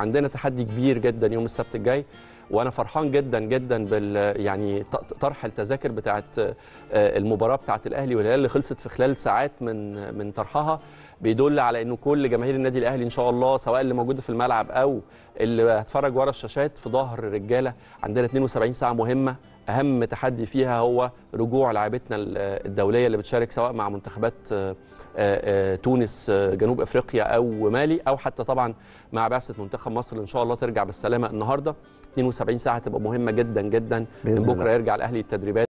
عندنا تحدي كبير جدا يوم السبت الجاي وانا فرحان جدا جدا بال يعني ط- طرح التذاكر بتاعت آه، المباراه بتاعت الاهلي والهلال اللي خلصت في خلال ساعات من من طرحها بيدل على انه كل جماهير النادي الاهلي ان شاء الله سواء اللي موجوده في الملعب او اللي هتفرج ورا الشاشات في ظهر رجاله عندنا 72 ساعه مهمه اهم تحدي فيها هو رجوع لاعبتنا ال- الدوليه اللي بتشارك سواء مع منتخبات آه، آه، آه، تونس آه، جنوب افريقيا او مالي او حتى طبعا مع بعثه منتخب مصر اللي ان شاء الله ترجع بالسلامه النهارده 72 ساعه تبقى مهمه جدا جدا بإذن من بكره الله. يرجع الاهلي التدريبات